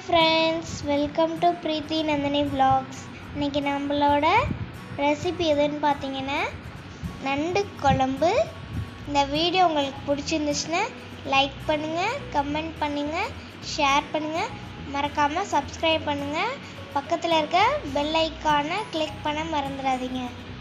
friends welcome to Preethi Nandhini vlogs இன்னைக்கு நம்மளோட recipe எதுன்னு பார்த்தீங்கன்னா நண்டு குழம்பு இந்த வீடியோ உங்களுக்கு பிடிச்சிருந்துச்சுன்னா லைக் பண்ணுங்கள் கமெண்ட் பண்ணுங்கள் ஷேர் பண்ணுங்கள் மறக்காமல் சப்ஸ்கிரைப் பண்ணுங்கள் பக்கத்தில் இருக்க பெல் ஐக்கானை கிளிக் பண்ண மறந்துடாதீங்க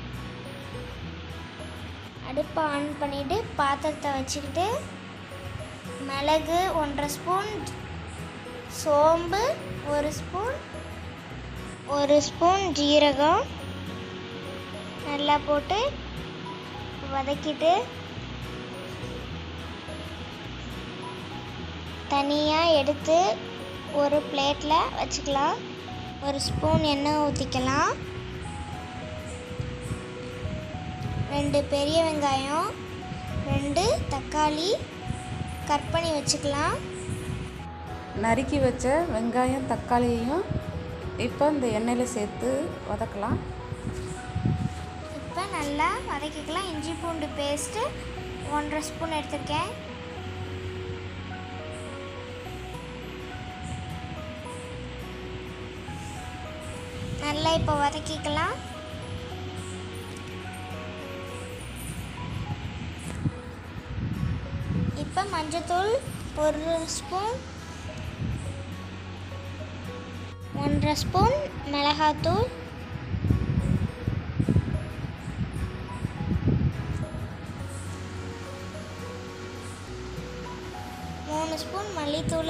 அடுப்பை ஆன் பண்ணிவிட்டு பாத்திரத்தை வச்சுக்கிட்டு மிளகு ஒன்றரை ஸ்பூன் சோம்பு ஒரு ஸ்பூன் ஒரு ஸ்பூன் ஜீரகம் நல்லா போட்டு வதக்கிட்டு தனியாக எடுத்து ஒரு பிளேட்டில் வச்சுக்கலாம் ஒரு ஸ்பூன் எண்ணெய் ஊற்றிக்கலாம் ரெண்டு பெரிய வெங்காயம் ரெண்டு தக்காளி கட் பண்ணி வச்சுக்கலாம் நறுக்கி வச்ச வெங்காயம் தக்காளியையும் இப்போ இந்த எண்ணெயில் சேர்த்து வதக்கலாம் இப்போ நல்லா வதக்கிக்கலாம் இஞ்சி பூண்டு பேஸ்ட்டு ஒன்றரை ஸ்பூன் எடுத்திருக்கேன் நல்லா இப்போ வதக்கிக்கலாம் இப்போ மஞ்சத்தூள் ஒரு ஸ்பூன் ஒன்றரை ஸ்பூன் மிளகாத்தூள் மூணு ஸ்பூன் மல்லித்தூள்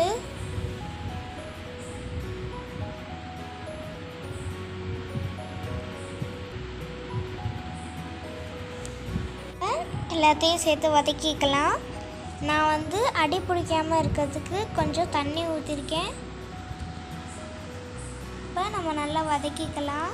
எல்லாத்தையும் சேர்த்து வதக்கிக்கலாம் நான் வந்து அடி பிடிக்காமல் இருக்கிறதுக்கு கொஞ்சம் தண்ணி ஊற்றிருக்கேன் இப்போ நம்ம நல்லா வதக்கிக்கலாம்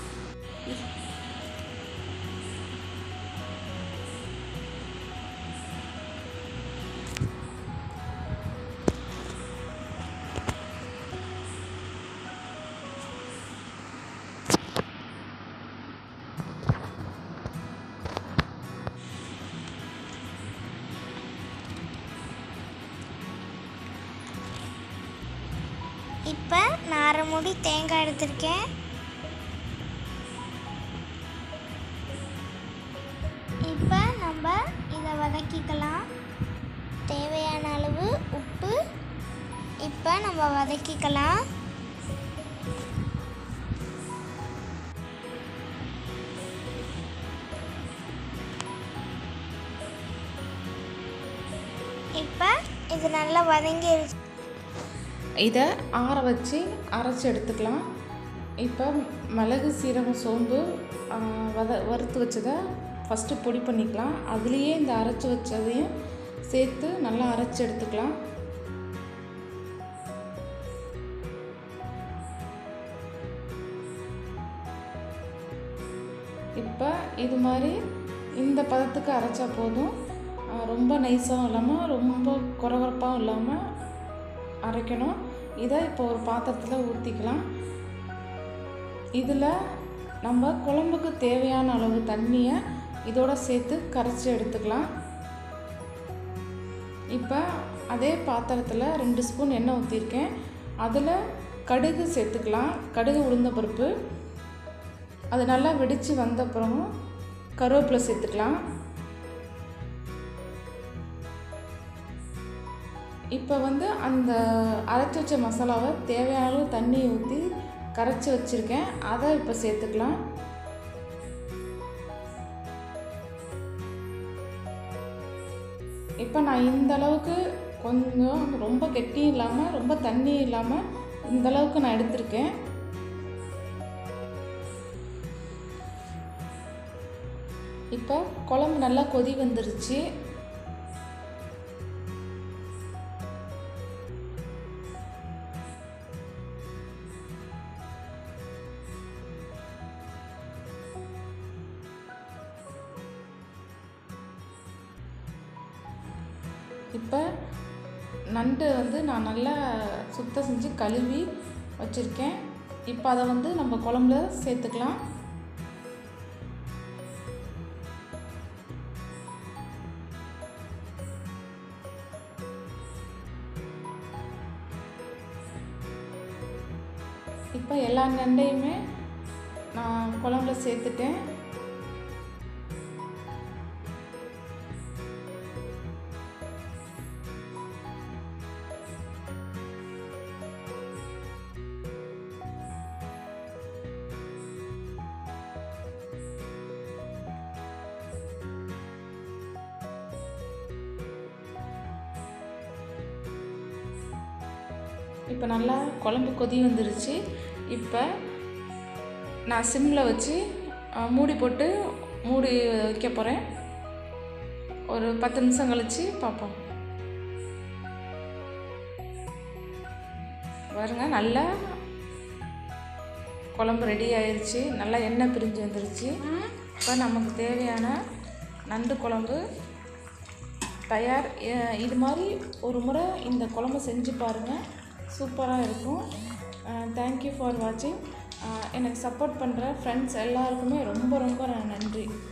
இப்போ நான் அரை மூடி தேங்காய் எடுத்திருக்கேன் இப்போ நம்ம இதை வதக்கிக்கலாம் தேவையான அளவு உப்பு இப்போ நம்ம வதக்கிக்கலாம் இப்போ இது நல்லா வதங்கிருச்சு இதை ஆற வச்சு அரைச்சி எடுத்துக்கலாம் இப்போ மிளகு சீரகம் சோம்பு ஆ, வத வறுத்து வச்சதை ஃபஸ்ட்டு பொடி பண்ணிக்கலாம் அதுலேயே இந்த அரைச்சி வச்சதையும் சேர்த்து நல்லா அரைச்சி எடுத்துக்கலாம் இப்போ இது மாதிரி இந்த பதத்துக்கு அரைச்சா போதும் ஆ, ரொம்ப நைஸாகவும் இல்லாமல் ரொம்ப குறகுறப்பாகவும் இல்லாமல் அரைக்கணும் இதை இப்போ ஒரு பாத்திரத்தில் ஊற்றிக்கலாம் இதில் நம்ம குழம்புக்கு தேவையான அளவு தண்ணியை இதோட சேர்த்து கரைச்சி எடுத்துக்கலாம் இப்போ அதே பாத்திரத்தில் ரெண்டு ஸ்பூன் எண்ணெய் ஊற்றிருக்கேன் அதில் கடுகு சேர்த்துக்கலாம் கடுகு உளுந்த பருப்பு அது நல்லா வெடித்து வந்த அப்புறமும் கருவேப்பிலை சேர்த்துக்கலாம் இப்போ வந்து அந்த அரைச்சி வச்ச மசாலாவை தேவையான அளவு தண்ணி ஊற்றி கரைச்சி வச்சுருக்கேன் அதை இப்போ சேர்த்துக்கலாம் இப்போ நான் இந்த அளவுக்கு கொஞ்சம் ரொம்ப கெட்டியும் இல்லாமல் ரொம்ப தண்ணி இல்லாமல் இந்த அளவுக்கு நான் எடுத்திருக்கேன் இப்போ குழம்பு நல்லா கொதி வந்துருச்சு இப்போ நண்டு வந்து நான் நல்லா சுத்தம் செஞ்சு கழுவி வச்சுருக்கேன் இப்போ அதை வந்து நம்ம குழம்புல சேர்த்துக்கலாம் இப்போ எல்லா நண்டையுமே நான் குழம்புல சேர்த்துட்டேன் இப்போ நல்லா குழம்பு கொதி வந்துருச்சு இப்போ நான் சிம்மில் வச்சு அஹ், மூடி போட்டு மூடி வைக்க போகிறேன் ஒரு பத்து நிமிஷம் கழித்து பார்ப்போம் பாருங்க நல்லா குழம்பு ரெடி ஆயிடுச்சு நல்லா எண்ணெய் பிரிஞ்சு வந்துருச்சு இப்போ நமக்கு தேவையான நண்டு குழம்பு தயார் எ- இது மாதிரி ஒரு முறை இந்த குழம்பு செஞ்சு பாருங்கள் சூப்பராக இருக்கும் தேங்க்யூ ஃபார் வாட்சிங் எனக்கு சப்போர்ட் பண்ணுற ஃப்ரெண்ட்ஸ் எல்லாருக்குமே ரொம்ப ரொம்ப நன்றி